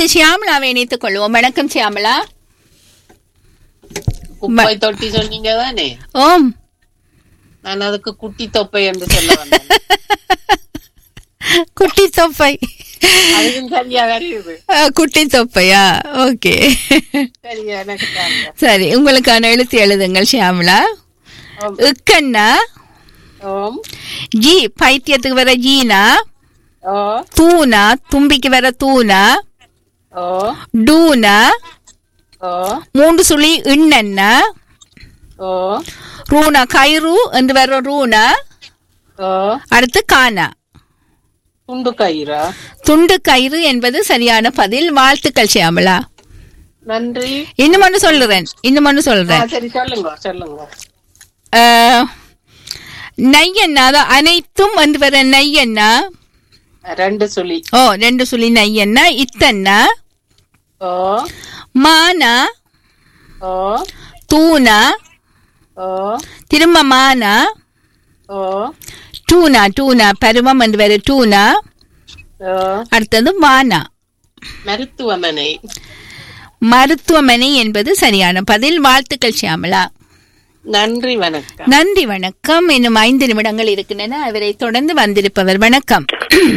அடுத்து சியாமலாவை இணைத்துக் கொள்வோம் வணக்கம் சியாமலா குப்பை தொட்டி சொன்னீங்க தானே ஓம் நான் அதுக்கு குட்டி தொப்பை என்று சொல்ல வந்தேன் குட்டி தொப்பை அதுவும் சரியா வருது அஹ், குட்டி தொப்பையா ஓகே சரியா எனக்கு தாங்க சரி உங்களுக்கான எழுத்து எழுதுங்கள் ஷியாமலா ஓம். இக்கண்ணா ஓம் ஜி பைத்தியத்துக்கு வர ஜீனா ஓ தூணா தும்பிக்கு வர தூணா ஓ டூனா ஓ மூன்று சுழி இண்ணன்னா ஓ ரூனா கயிறு என்று வர ரூனா ஓ அடுத்து கானா துண்டு கயிறா துண்டு கயிறு என்பது சரியான பதில் வாழ்த்துக்கள் ஷியாமலா நன்றி இன்னும் ஒன்று சொல்லுறேன் இன்னும் ஒன்று ஆ, சொல்றேன் சரி சொல்லுங்க சொல்லுங்க அஹ், நையண்ணா அதான் அனைத்தும் வந்து வர நையண்ணா ரெண்டு சுழி ஓ ரெண்டு சுழி நையண்ணா இத்தண்ணா ஓ மானா ஓ தூணா ஓ திரும்ப மானா ஓ டூனா டூனா பருவம் என்று வர டூனா ஓ அடுத்தது மானா மருத்துவமனை மருத்துவமனை என்பது சரியான பதில் வாழ்த்துக்கள் ஷியாமலா நன்றி வணக்கம் நன்றி வணக்கம் இன்னும் ஐந்து நிமிடங்கள் இருக்கின்றன அவரை தொடர்ந்து வந்திருப்பவர் வணக்கம்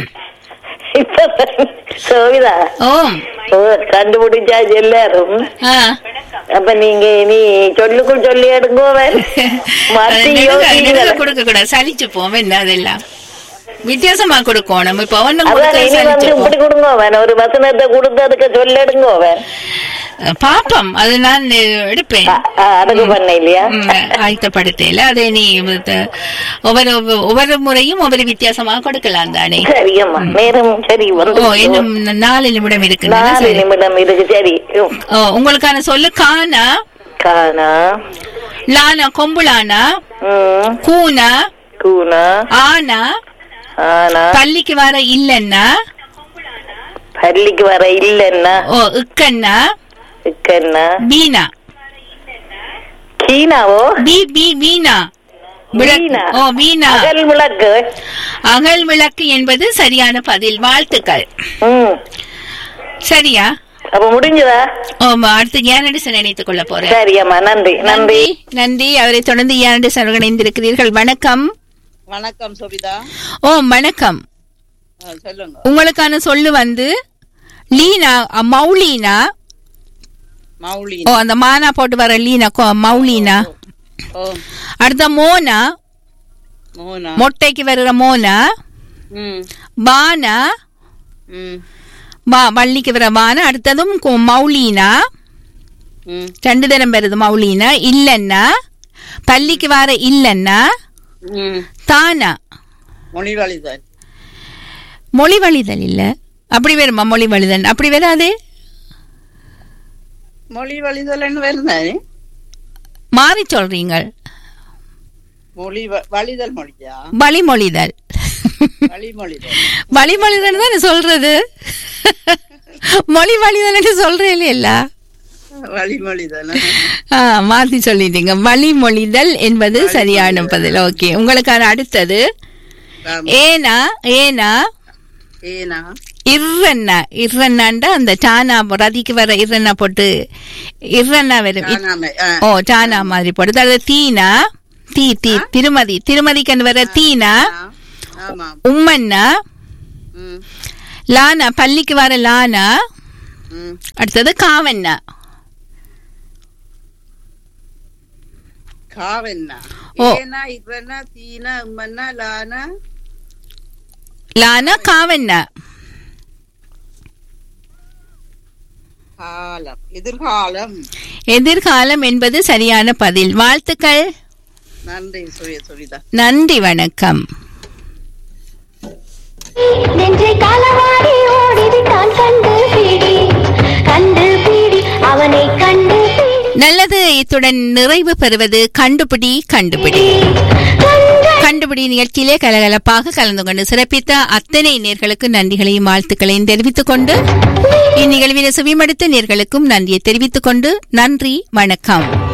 சோவிதா ஓம் ஓ கண்டுபிடிச்சாச்சு எல்லாரும் ஆ. அப்ப நீங்க நீ சொல்லுக்குள் சொல்லி எடுங்கோவன் மாத்தி யோசிங்கள. கொடுக்க கூடாது சலிச்சு போவோம் என்ன அதெல்லாம் வித்தியாசமா கொடுக்கணும் இப்ப ஒண்ணு அதான் கொடுத்தா இனி வந்து சலிச்சு இப்படி போவோம் கொடுங்கோவன் ஒரு வசனத்தை கொடுத்து அதுக்கு சொல்ல எடுங்கோவன் பாப்பம் அது நான் எடுப்பேன் அடகு பண்ண இல்லையா ம், ஆயத்தப்படுத்தல அதை நீ இது, ஒவ்வொரு ஒவ்வொரு முறையும் ஒவ்வொரு வித்தியாசமா கொடுக்கலாம் தானே சரியம்மா நேரம் சரி ஓ வந்து இன்னும் நாலு நிமிடம் இருக்கு நாலு நிமிடம் இருக்கு சரி உம். உங்களுக்கான சொல்லு கானா காணா லானா கொம்புலானா ம் கூனா கூனா ஆனா ஆனா பள்ளிக்கு வர இல்லன்னா பள்ளிக்கு வர இல்லன்னா ஓ இக்கண்ணா இக்கன்னா பீனா கீனாவோ பி பி வீணா விளக்கு. வீணா. ஓ வீணா அகல் விளக்கு அகல் விளக்கு என்பது சரியான பதில் வாழ்த்துக்கள் ம் சரியா அப்ப முடிஞ்சதா ஓ அடுத்து ஏனடிசன் நினைத்துக் கொள்ள போறேன் சரி அம்மா நன்றி நன்றி நன்றி அவரை தொடர்ந்து ஏனடிசன் இணைந்திருக்கிறீர்கள் வணக்கம் வணக்கம் சோபிதா ஓ வணக்கம் சொல்லுங்க உங்களுக்கான சொல்லு வந்து லீனா அ, மௌலீனா மௌலி ஓ அந்த மானா போட்டு வர லீனா கொ- மௌலீனா ஓ அடுத்த மோனா மோனா மொட்டைக்கு வர்ற மோனா ம் பானா ம் பா வள்ளிக்கு வர பானா அடுத்ததும் கு- மௌலீனா ம் ரெண்டு தரம் வருது மௌலீனா இல்லன்னா பள்ளிக்கு வர இல்லன்னா ம் தானா மொழிவழிதான் மொழி வழிதல் இல்ல அப்படி வருமா மொழி வழிதல் அப்படி வராதே மொழி வழிதல்னு வருதானே மாறி சொல்றீங்க மொழி வ- வழிதல் மொழியா வழிமொழிதல் வழிமொழிதல் வழிமொழிதல் தானே சொல்றது மொழி வழிதல் சொல்றேன் இல்ல வழிமொழிதல் ஆ மாத்தி சொல்லிட்டீங்க வழிமொழிதல் என்பது சரியான பதில் ஓகே உங்களுக்கான அடுத்தது ஆமா. ஏனா ஏனா ஏனா இர்ரண்ணா இர்ரண்ணாண்டா அந்த டானா ரதிக்கு வர இர்ரண்ணா போட்டு இர்ரண்ணா வரும் இ- காணாமை ஆ. ஓ டானா மாதிரி போடுது அது தீனா தீ தீ திருமதி திருமதிக்கு வர தீனா ஆ. ஆமாம் உம்மண்ணா ம் லானா பள்ளிக்கு வர லானா ம் அடுத்தது காவண்ணா காவென்னா ஓ. ஏனா இவனா தீனா உம்மன்னா லானா லானா காவண்ணா காலம் எதிர்காலம் எதிர்காலம் என்பது சரியான பதில் வாழ்த்துக்கள் நன்றி சுய சுவிதா நன்றி வணக்கம் நெஞ்சை களவாடி ஓடிவிட்டான் கண்டு பிடி கண்டு பிடி அவனை கண்டு பிடி நல்லது இத்துடன் நிறைவு பெறுவது கண்டுபிடி கண்டுபிடி கண்டுபிடி நிகழ்ச்சியிலே கலகலப்பாக கலந்து கொண்டு சிறப்பித்த அத்தனை நேர்களுக்கு நன்றிகளையும் வாழ்த்துக்களையும் தெரிவித்துக் கொண்டு இந்நிகழ்வினை செவிமடுத்த நேர்களுக்கும் நன்றியை தெரிவித்துக் கொண்டு நன்றி வணக்கம்